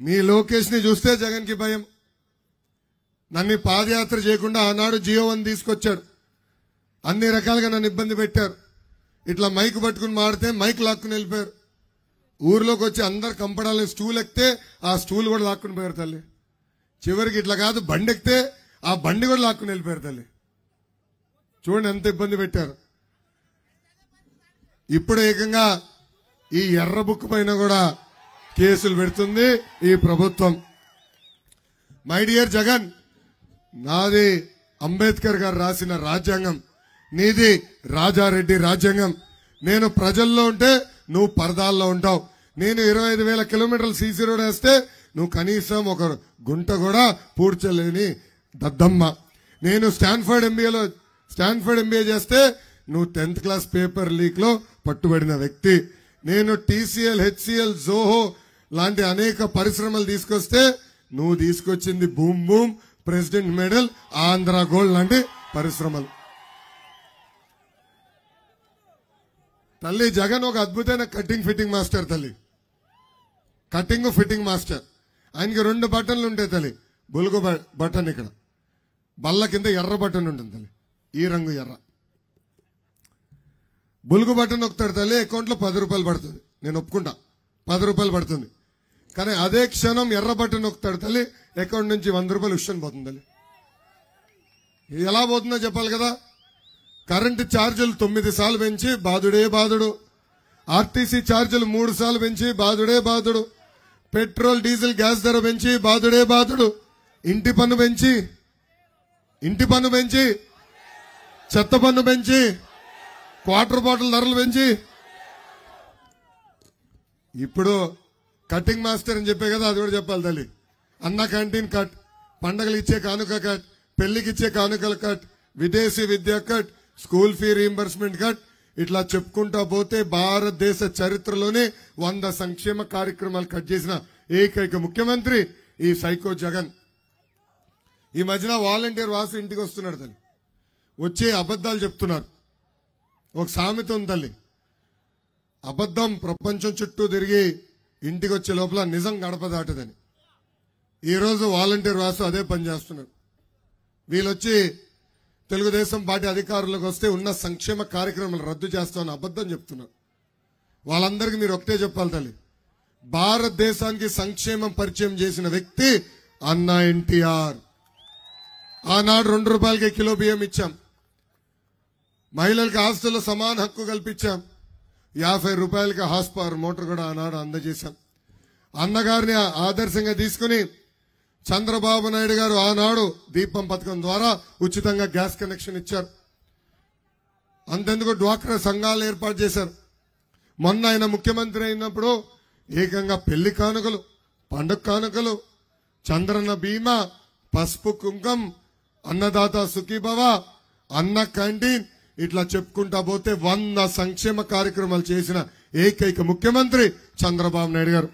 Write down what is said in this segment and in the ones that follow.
మీ లోకేష్ ని చూస్తే జగన్ కి భయం నన్ను పాదయాత్ర చేయకుండా ఆనాడు జియో వన్ తీసుకొచ్చాడు అన్ని రకాలుగా నన్ను ఇబ్బంది పెట్టారు ఇట్లా మైక్ పట్టుకుని మాడితే మైక్ లాక్కుని వెళ్ళిపోయారు ఊర్లోకి వచ్చి అందరు కంపడాలని స్టూల్ ఎక్కితే ఆ స్టూల్ కూడా లాక్కుని పోయారు తల్లి చివరికి ఇట్లా కాదు బండి ఎక్కితే ఆ బండి కూడా లాక్కుని వెళ్ళిపోయారు తల్లి చూడండి ఎంత ఇబ్బంది పెట్టారు ఇప్పుడు ఏకంగా ఈ ఎర్ర బుక్ పైన కూడా కేసులు పెడుతుంది ఈ ప్రభుత్వం మై డియర్ జగన్ నాది అంబేద్కర్ గారు రాసిన రాజ్యాంగం నీది రాజారెడ్డి రాజ్యాంగం నేను ప్రజల్లో ఉంటే నువ్వు పరదాల్లో ఉంటావు నేను ఇరవై ఐదు వేల కిలోమీటర్లు సీసీ రోడ్ వేస్తే నువ్వు కనీసం ఒక గుంట కూడా పూడ్చలేని దద్దమ్మ నేను స్టాన్ఫర్డ్ ఎంబీఏలో స్టాన్ఫర్డ్ ఎంబీఏ చేస్తే నువ్వు టెన్త్ క్లాస్ పేపర్ లీక్ లో పట్టుబడిన వ్యక్తి నేను టీసీఎల్ హెచ్సిఎల్ జోహో లాంటి అనేక పరిశ్రమలు తీసుకొస్తే నువ్వు తీసుకొచ్చింది boom boom president medal Andhra gold లాంటి పరిశ్రమలు తల్లి జగన్ ఒక అద్భుతమైన కటింగ్ ఫిట్టింగ్ మాస్టర్ తల్లి కటింగ్ ఫిట్టింగ్ మాస్టర్ ఆయనకి రెండు బటన్లు ఉంటాయి తల్లి బులుగు బ- బటన్ ఇక్కడ బల్ల కింద ఎర్ర బటన్ ఉంటుంది తల్లి ఈ రంగు ఎర్ర బులుగు బటన్ నొక్కుతాడు తల్లి అకౌంట్లో పది రూపాయలు పడుతుంది నేను ఒప్పుకుంటా పది రూపాయలు పడుతుంది కానీ అదే క్షణం ఎర్ర బటన్ నొక్కుతాడు తల్లి అకౌంట్ నుంచి వంద రూపాయలు ఉషన్ పోతుంది తల్లి ఇది ఎలా పోతుందో చెప్పాలి కదా కరెంటు ఛార్జీలు తొమ్మిది సార్లు పెంచి బాధుడే బాధుడు ఆర్టీసీ ఛార్జీలు మూడు సార్లు పెంచి బాధుడే బాధుడు పెట్రోల్ డీజిల్ గ్యాస్ ధర పెంచి బాధుడే బాధుడు ఇంటి పన్ను పెంచి ఇంటి పన్ను పెంచి చెత్త పన్ను పెంచి క్వార్టర్ బాటిల్ ధరలు పెంచి ఇప్పుడు కటింగ్ మాస్టర్ అని చెప్పే కదా అది కూడా చెప్పాలి తల్లి అన్న క్యాంటీన్ కట్ పండగలు ఇచ్చే కానుక కట్ పెళ్లికి ఇచ్చే కానుకల కట్ విదేశీ విద్య cut school fee reimbursement cut ఇట్లా చెప్పుకుంటా పోతే భారతదేశ చరిత్రలోనే వంద సంక్షేమ కార్యక్రమాలు కట్ చేసిన ఏకైక ముఖ్యమంత్రి ఈ సైకో జగన్ ఈ మధ్యన వాలంటీర్ వాసు ఇంటికి వస్తున్నాడు తల్లి వచ్చి అబద్ధాలు చెప్తున్నారు ఒక సామెత ఉంది తల్లి అబద్ధం ప్రపంచం చుట్టూ తిరిగి ఇంటికి వచ్చే లోపల నిజం గడప దాటదని ఈరోజు వాలంటీర్ వాసు అదే పని చేస్తున్నారు వీళ్ళొచ్చి తెలుగుదేశం పార్టీ అధికారులకు వస్తే ఉన్న సంక్షేమ కార్యక్రమాలు రద్దు చేస్తామని అబద్ధం చెప్తున్నారు వాళ్ళందరికీ మీరు ఒకటే చెప్పాలి తల్లి భారతదేశానికి సంక్షేమం పరిచయం చేసిన వ్యక్తి అన్నా ఎన్టీఆర్ ఆనాడు రెండు రూపాయలకి కిలో బియ్యం ఇచ్చాం మహిళలకు ఆస్తుల్లో సమాన హక్కు కల్పించాం యాభై రూపాయలకి హాస్ పవర్ మోటార్ కూడా ఆనాడు అందజేశాం అన్నగారిని ఆదర్శంగా తీసుకుని చంద్రబాబు నాయుడు గారు ఆనాడు దీపం పథకం ద్వారా ఉచితంగా గ్యాస్ కనెక్షన్ ఇచ్చారు అంతెందుకు డ్వాక్రా సంఘాలు ఏర్పాటు చేశారు మొన్న ఆయన ముఖ్యమంత్రి అయినప్పుడు ఏకంగా పెళ్లి కానుకలు పండుగ కానుకలు చంద్రన్న బీమా పసుపు కుంకం అన్నదాత సుఖీభవ అన్న క్యాంటీన్ ఇట్లా చెప్పుకుంటా పోతే వంద సంక్షేమ కార్యక్రమాలు చేసిన ఏకైక ముఖ్యమంత్రి చంద్రబాబు నాయుడు గారు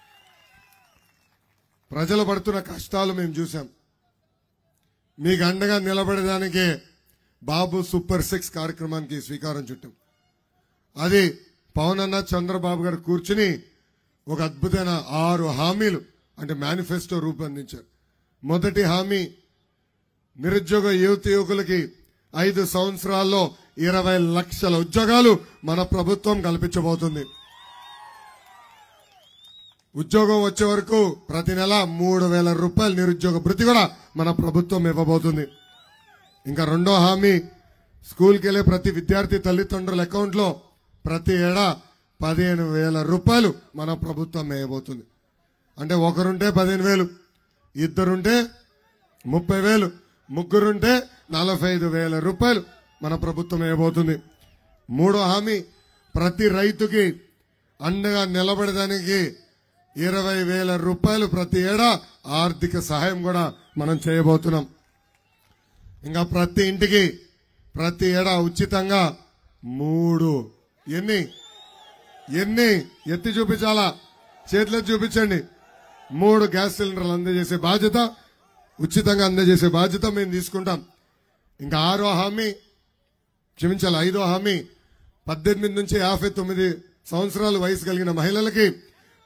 ప్రజలు పడుతున్న కష్టాలు మేము చూసాం మీకు అండగా నిలబడడానికే బాబు సూపర్ సిక్స్ కార్యక్రమానికి శ్రీకారం చుట్టాం అది పవన్ అన్న చంద్రబాబు గారు కూర్చుని ఒక అద్భుతమైన ఆరు హామీలు అంటే మేనిఫెస్టో రూపొందించారు మొదటి హామీ నిరుద్యోగ యువతి యువకులకి ఐదు సంవత్సరాల్లో ఇరవై లక్షల ఉద్యోగాలు మన ప్రభుత్వం కల్పించబోతుంది ఉద్యోగం వచ్చే వరకు ప్రతి నెల మూడు వేల రూపాయల నిరుద్యోగ భృతి కూడా మన ప్రభుత్వం ఇవ్వబోతుంది ఇంకా రెండో హామీ స్కూల్కి వెళ్ళే ప్రతి విద్యార్థి తల్లిదండ్రుల అకౌంట్లో ప్రతి ఏడా పదిహేను వేల రూపాయలు మన ప్రభుత్వం వేయబోతుంది అంటే ఒకరుంటే పదిహేను వేలు ఇద్దరుంటే ముప్పై వేలు ముగ్గురుంటే నలభై ఐదు వేల రూపాయలు మన ప్రభుత్వం వేయబోతుంది మూడో హామీ ప్రతి రైతుకి అండగా నిలబడడానికి ఇరవై వేల రూపాయలు ప్రతి ఏడా ఆర్థిక సహాయం కూడా మనం చేయబోతున్నాం ఇంకా ప్రతి ఇంటికి ప్రతి ఏడా ఉచితంగా మూడు ఎన్ని ఎన్ని ఎత్తి చూపించాలా చేతిలో చూపించండి మూడు గ్యాస్ సిలిండర్లు అందజేసే బాధ్యత ఉచితంగా అందజేసే బాధ్యత మేము తీసుకుంటాం ఇంకా ఆరో హామీ క్షమించాలి ఐదో హామీ పద్దెనిమిది నుంచి యాభై తొమ్మిది సంవత్సరాల వయసు కలిగిన మహిళలకి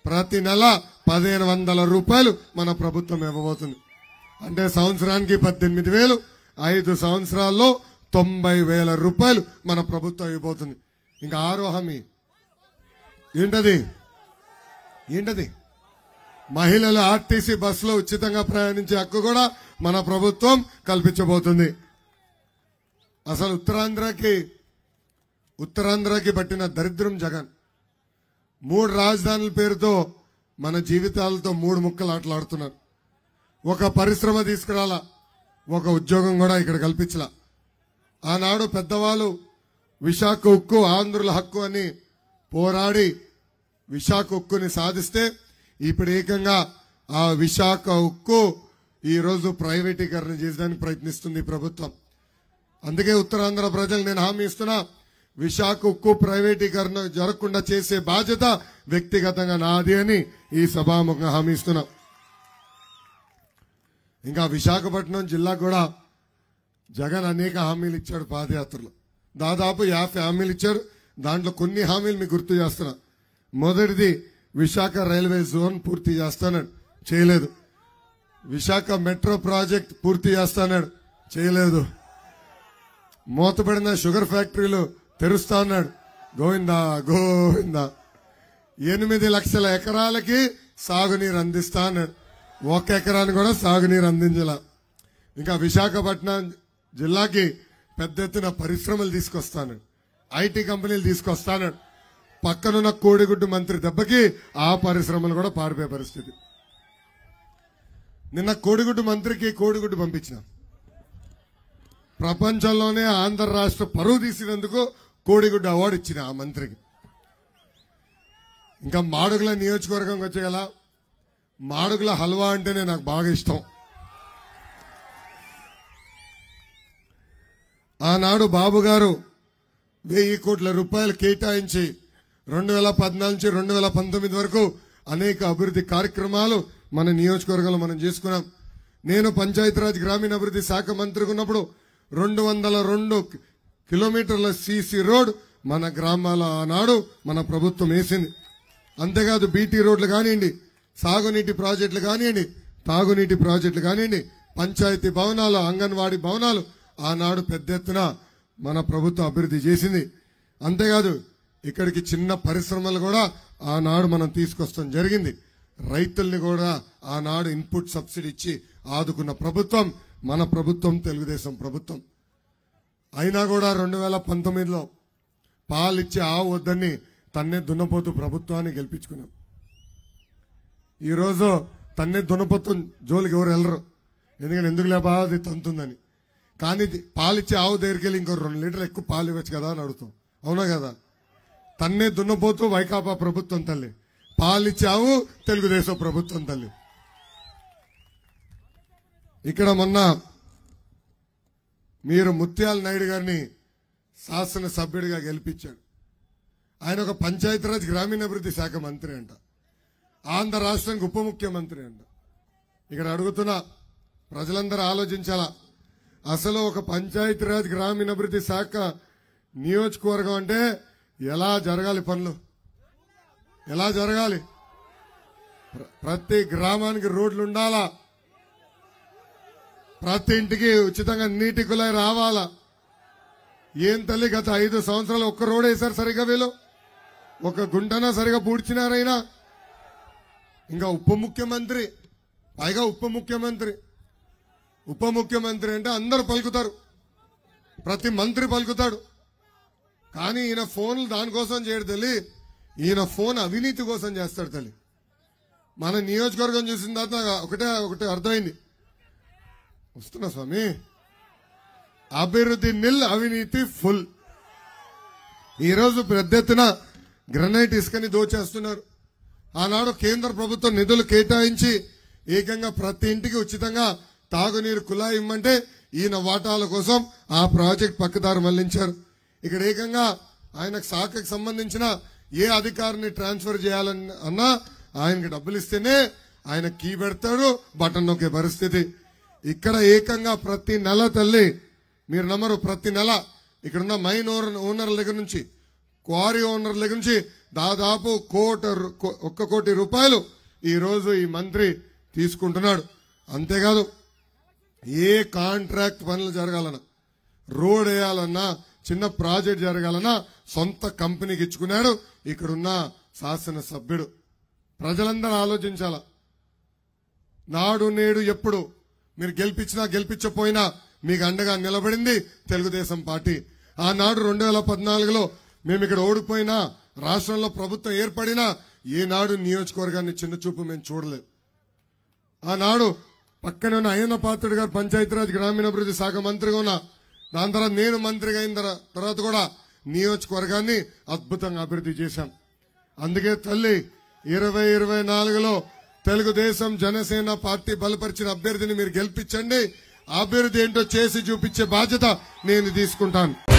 ప్రతి నెల పదిహేను వందల రూపాయలు మన ప్రభుత్వం ఇవ్వబోతుంది అంటే సంవత్సరానికి పద్దెనిమిది వేలు ఐదు సంవత్సరాల్లో తొంభై వేల రూపాయలు మన ప్రభుత్వం ఇవ్వబోతుంది ఇంకా ఆరో హామీ ఏంటది ఏంటది మహిళలు ఆర్టీసీ బస్సులో ఉచితంగా ప్రయాణించే హక్కు కూడా మన ప్రభుత్వం కల్పించబోతుంది అసలు ఉత్తరాంధ్రకి ఉత్తరాంధ్రకి పట్టిన దరిద్రం జగన్ మూడు రాజధానుల పేరుతో మన జీవితాలతో మూడు ముక్కలు ఆటలాడుతున్నారు ఒక పరిశ్రమ తీసుకురాలా ఒక ఉద్యోగం కూడా ఇక్కడ కల్పించలా ఆనాడు పెద్దవాళ్ళు విశాఖ ఉక్కు ఆంధ్రుల హక్కు అని పోరాడి విశాఖ ఉక్కుని సాధిస్తే ఇప్పుడు ఏకంగా ఆ విశాఖ ఉక్కు ఈ రోజు ప్రైవేటీకరణ చేయడానికి ప్రయత్నిస్తుంది ఈ ప్రభుత్వం అందుకే ఉత్తరాంధ్ర ప్రజలు నేను హామీ ఇస్తున్నా విశాఖ ఉక్కు ప్రైవేటీకరణ జరగకుండా చేసే బాధ్యత వ్యక్తిగతంగా నాది అని ఈ సభాముఖంగా హామీ ఇస్తున్నా ఇంకా విశాఖపట్నం జిల్లా కూడా జగన్ అనేక హామీలు ఇచ్చాడు పాదయాత్రలో దాదాపు యాభై హామీలు ఇచ్చారు దాంట్లో కొన్ని హామీలు మీకు గుర్తు చేస్తున్నా మొదటిది విశాఖ రైల్వే జోన్ పూర్తి చేస్తానని చేయలేదు విశాఖ మెట్రో ప్రాజెక్ట్ పూర్తి చేస్తానని చేయలేదు మూతపడిన షుగర్ ఫ్యాక్టరీలు తెరుస్తా అన్నాడు గోవిందా గోవిందా ఎనిమిది లక్షల ఎకరాలకి సాగునీరు అందిస్తా అన్నాడు ఒక ఎకరాన్ని కూడా సాగునీరు అందించాల ఇంకా విశాఖపట్నం జిల్లాకి పెద్ద ఎత్తున పరిశ్రమలు తీసుకొస్తాను ఐటీ కంపెనీలు తీసుకొస్తాను పక్కనున్న కోడిగుడ్డు మంత్రి దెబ్బకి ఆ పరిశ్రమలు కూడా పారిపోయే పరిస్థితి నిన్న కోడిగుడ్డు మంత్రికి కోడిగుడ్డు పంపించిన ప్రపంచంలోనే ఆంధ్ర రాష్ట్ర పరువు తీసినందుకు కోడిగుడ్డు అవార్డు ఇచ్చిన ఆ మంత్రికి ఇంకా మాడుగుల నియోజకవర్గంకి వచ్చేగల మాడుగుల హల్వా అంటేనే నాకు బాగా ఇష్టం ఆనాడు బాబు గారు వెయ్యి కోట్ల రూపాయలు కేటాయించి రెండు వేల పద్నాలుగు నుంచి రెండు వేల పంతొమ్మిది వరకు అనేక అభివృద్ధి కార్యక్రమాలు మన నియోజకవర్గంలో మనం చేసుకున్నాం నేను పంచాయతీరాజ్ గ్రామీణాభివృద్ధి శాఖ మంత్రిగా ఉన్నప్పుడు రెండు వందల రెండు కిలోమీటర్ల సీసీ రోడ్ మన గ్రామాల ఆనాడు మన ప్రభుత్వం వేసింది అంతేకాదు బీటీ రోడ్లు కానివ్వండి సాగునీటి ప్రాజెక్టులు కానివ్వండి తాగునీటి ప్రాజెక్టులు కానివ్వండి పంచాయతీ భవనాలు అంగన్వాడీ భవనాలు ఆనాడు పెద్ద ఎత్తున మన ప్రభుత్వం అభివృద్ధి చేసింది అంతేకాదు ఇక్కడికి చిన్న పరిశ్రమలు కూడా ఆనాడు మనం తీసుకొస్తాం జరిగింది రైతుల్ని కూడా ఆనాడు ఇన్పుట్ సబ్సిడీ ఇచ్చి ఆదుకున్న ప్రభుత్వం మన ప్రభుత్వం తెలుగుదేశం ప్రభుత్వం అయినా కూడా రెండు వేల పంతొమ్మిదిలో పాలిచ్చే ఆవు వద్దని తన్నే దున్నపోతు ప్రభుత్వాన్ని గెలిపించుకున్నాం ఈరోజు తన్నే దున్నపోతు జోలికి ఎవరు వెళ్ళరు ఎందుకంటే ఎందుకు లేబా అది తంతుందని కానీ ఇది పాలిచ్చే ఆవు దగ్గరికి వెళ్ళి ఇంకో రెండు లీటర్లు ఎక్కువ పాలు ఇవ్వచ్చు కదా అని అడుగుతాం అవునా కదా తన్నే దున్నపోతూ వైకాపా ప్రభుత్వం తల్లి పాలిచ్చే ఆవు తెలుగుదేశం ప్రభుత్వం తల్లి ఇక్కడ మొన్న మీరు ముత్యాల నాయుడు గారిని శాసన సభ్యుడిగా గెలిపించాడు ఆయన ఒక పంచాయతీరాజ్ గ్రామీణాభివృద్ధి శాఖ మంత్రి అంట ఆంధ్ర రాష్ట్రానికి ఉప ముఖ్యమంత్రి అంట ఇక్కడ అడుగుతున్నా ప్రజలందరూ ఆలోచించాలా అసలు ఒక పంచాయతీరాజ్ గ్రామీణాభివృద్ధి శాఖ నియోజకవర్గం అంటే ఎలా జరగాలి పనులు ఎలా జరగాలి ప్ర- ప్రతి గ్రామానికి రోడ్లు ఉండాలా ప్రతి ఇంటికి ఉచితంగా నీటి కులాయి రావాలా ఏం తల్లి గత ఐదు సంవత్సరాలు ఒక్క రోడ్ వేశారు సరిగా వీళ్ళు ఒక గుంటనా సరిగా పూడ్చినారైనా ఇంకా ఉప ముఖ్యమంత్రి పైగా ఉప ముఖ్యమంత్రి ఉప ముఖ్యమంత్రి అంటే అందరూ పలుకుతారు ప్రతి మంత్రి పలుకుతాడు కానీ ఈయన ఫోన్లు దానికోసం చేయడు తల్లి ఈయన ఫోన్ అవినీతి కోసం చేస్తాడు తల్లి మన నియోజకవర్గం చూసిన తర్వాత నాకు ఒకటే ఒకటే అర్థమైంది వస్తున్నా స్వామి అభివృద్ధి నిల్ అవినీతి ఫుల్ ఈరోజు పెద్ద ఎత్తున గ్రనైట్ ఇసుకని దోచేస్తున్నారు ఆనాడు కేంద్ర ప్రభుత్వం నిధులు కేటాయించి ఏకంగా ప్రతి ఇంటికి ఉచితంగా తాగునీరు కుళాయి ఇమ్మంటే ఈయన వాటాల కోసం ఆ ప్రాజెక్ట్ పక్కదారు మళ్లించారు ఇక్కడ ఏకంగా ఆయనకు శాఖకు సంబంధించిన ఏ అధికారిని ట్రాన్స్ఫర్ చేయాలని అన్నా ఆయనకి డబ్బులు ఇస్తేనే ఆయన కీ పెడతాడు బటన్ నొక్కే పరిస్థితి ఇక్కడ ఏకంగా ప్రతి నెల తల్లి మీరు నమ్మరు ప్రతి నెల ఇక్కడున్న మైన్ ఓనర్ ఓనర్ల దగ్గర నుంచి క్వారీ ఓనర్ దగ్గర నుంచి దాదాపు కోట రు- కో- ఒక్క కోటి రూపాయలు ఈ రోజు ఈ మంత్రి తీసుకుంటున్నాడు అంతేకాదు ఏ కాంట్రాక్ట్ పనులు జరగాలన్నా రోడ్ వేయాలన్నా చిన్న ప్రాజెక్ట్ జరగాలన్నా సొంత కంపెనీకి ఇచ్చుకున్నాడు ఇక్కడున్న శాసనసభ్యుడు ప్రజలందరూ ఆలోచించాల నాడు నేడు ఎప్పుడు మీరు గెలిపించినా గెలిపించపోయినా మీకు అండగా నిలబడింది తెలుగుదేశం పార్టీ ఆనాడు రెండు వేల పద్నాలుగులో మేము ఇక్కడ ఓడిపోయినా రాష్ట్రంలో ప్రభుత్వం ఏర్పడినా ఏనాడు నియోజకవర్గాన్ని చిన్న చూపు మేము చూడలేదు ఆనాడు పక్కనే ఉన్న అయ్యన్న పాత్రుడు గారు పంచాయతీరాజ్ గ్రామీణాభివృద్ధి శాఖ మంత్రిగా ఉన్న దాని తర్వాత నేను మంత్రిగా అయిన తర- తర్వాత కూడా నియోజకవర్గాన్ని అద్భుతంగా అభివృద్ధి చేశాం అందుకే తల్లి ఇరవై ఇరవై నాలుగులో తెలుగుదేశం జనసేన పార్టీ బలపరిచిన అభ్యర్థిని మీరు గెలిపించండి అభివృద్ధి ఏంటో చేసి చూపించే బాధ్యత నేను తీసుకుంటాను